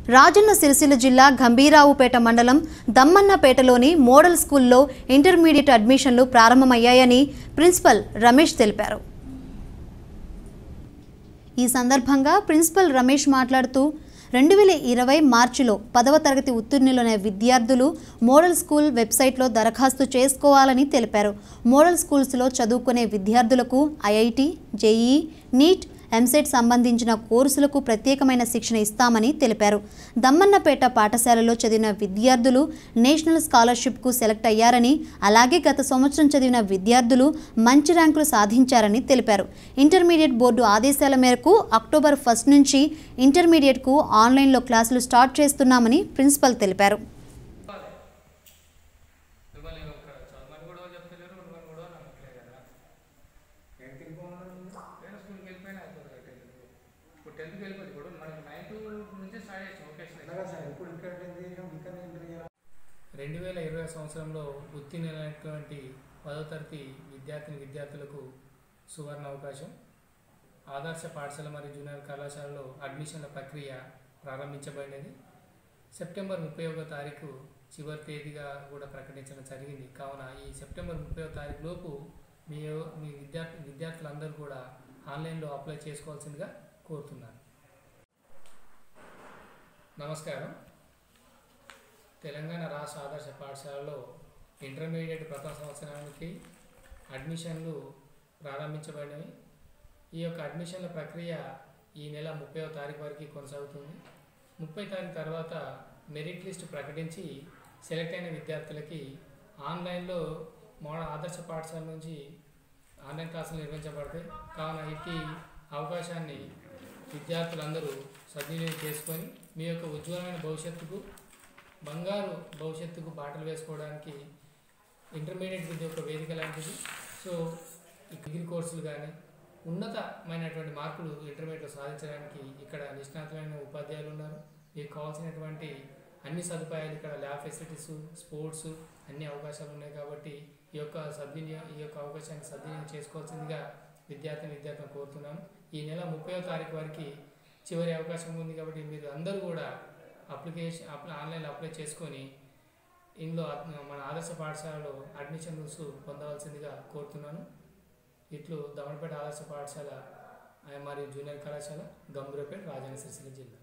రాజన్న సిరిసిల్ల జిల్లా గంభీరావుపేట మండలం దమ్మన్నపేటలోని మోడల్ స్కూల్లో ఇంటర్మీడియట్ అడ్మిషన్లు ప్రారంభమయ్యాయని ప్రిన్సిపల్ రమేష్ తెలిపారు ఈ సందర్భంగా ప్రిన్సిపల్ రమేష్ మాట్లాడుతూ రెండు వేల ఇరవై మార్చిలో పదవ తరగతి ఉత్తీర్ణులైన విద్యార్థులు మోడల్ స్కూల్ వెబ్సైట్లో దరఖాస్తు చేసుకోవాలని తెలిపారు మోడల్ స్కూల్స్లో చదువుకునే విద్యార్థులకు ఐఐటి జేఈ నీట్ ఎంసెట్ సంబంధించిన కోర్సులకు ప్రత్యేకమైన శిక్షణ ఇస్తామని తెలిపారు దమ్మన్నపేట పాఠశాలలో చదివిన విద్యార్థులు నేషనల్ స్కాలర్షిప్కు సెలెక్ట్ అయ్యారని అలాగే గత సంవత్సరం చదివిన విద్యార్థులు మంచి ర్యాంకులు సాధించారని తెలిపారు ఇంటర్మీడియట్ బోర్డు ఆదేశాల మేరకు అక్టోబర్ ఫస్ట్ నుంచి ఇంటర్మీడియట్కు ఆన్లైన్లో క్లాసులు స్టార్ట్ చేస్తున్నామని ప్రిన్సిపల్ తెలిపారు మిమ్మల్ని ఒక చదవమని కూడా చెప్తలేరు ఉండమని కూడా నమ్మట్లేదు కదా వేరే స్కూల్కి వెళ్ళిపోయినా అయిపోతుంది కదా టెన్త్ ఇప్పుడు టెన్త్కి వెళ్ళిపోతుంది ఇప్పుడు మనకి నైన్త్ నుంచే స్టార్ట్ చేసాం ఒకేషన్ రెండు వేల ఇరవై సంవత్సరంలో ఉత్తీర్ణులైనటువంటి పదో తరగతి విద్యార్థిని విద్యార్థులకు సువర్ణ అవకాశం ఆదర్శ పాఠశాల మరియు జూనియర్ కళాశాలలో అడ్మిషన్ల ప్రక్రియ ప్రారంభించబడినది సెప్టెంబర్ ముప్పై ఒకటో తారీఖు చివరి తేదీగా కూడా ప్రకటించడం జరిగింది కావున ఈ సెప్టెంబర్ ముప్పై తారీఖు లోపు మీ మీ విద్యార్థి విద్యార్థులందరూ కూడా ఆన్లైన్లో అప్లై చేసుకోవాల్సిందిగా కోరుతున్నాను నమస్కారం తెలంగాణ రాష్ట్ర ఆదర్శ పాఠశాలలో ఇంటర్మీడియట్ ప్రథమ సంవత్సరానికి అడ్మిషన్లు ప్రారంభించబడినవి ఈ యొక్క అడ్మిషన్ల ప్రక్రియ ఈ నెల ముప్పైవ తారీఖు వరకు కొనసాగుతుంది ముప్పై తారీఖు తర్వాత మెరిట్ లిస్ట్ ప్రకటించి సెలెక్ట్ అయిన విద్యార్థులకి ఆన్లైన్లో మోడల్ ఆదర్శ పాఠశాల నుంచి ఆన్లైన్ క్లాసులు నిర్వహించబడతాయి కావున ఇట్టి అవకాశాన్ని విద్యార్థులందరూ సద్వినియోగం చేసుకొని మీ యొక్క ఉజ్వలమైన భవిష్యత్తుకు బంగారు భవిష్యత్తుకు బాటలు వేసుకోవడానికి ఇంటర్మీడియట్ విద్య ఒక వేదిక లాంటిది సో ఈ డిగ్రీ కోర్సులు కానీ ఉన్నతమైనటువంటి మార్కులు ఇంటర్మీడియట్లో సాధించడానికి ఇక్కడ నిష్ణాతులైన ఉపాధ్యాయులు ఉన్నారు మీకు కావాల్సినటువంటి అన్ని సదుపాయాలు ఇక్కడ ల్యాబ్ ఫెసిలిటీస్ స్పోర్ట్స్ అన్ని అవకాశాలు ఉన్నాయి కాబట్టి ఈ యొక్క సద్వినియోగం ఈ యొక్క అవకాశాన్ని సద్వినియోగం చేసుకోవాల్సిందిగా విద్యార్థిని విద్యార్థులను కోరుతున్నాను ఈ నెల ముప్పైవ తారీఖు వరకు చివరి అవకాశం ఉంది కాబట్టి మీరు అందరూ కూడా అప్లికేషన్ అప్లై ఆన్లైన్లో అప్లై చేసుకొని ఇందులో అద్- మన ఆదర్శ పాఠశాలలో అడ్మిషన్స్ పొందవలసిందిగా కోరుతున్నాను ఇట్లు దమనపేట ఆదర్శ పాఠశాల ఆ, మరియు జూనియర్ కళాశాల గంభీరపేట రాజన్న సిరిసిల్ల జిల్లా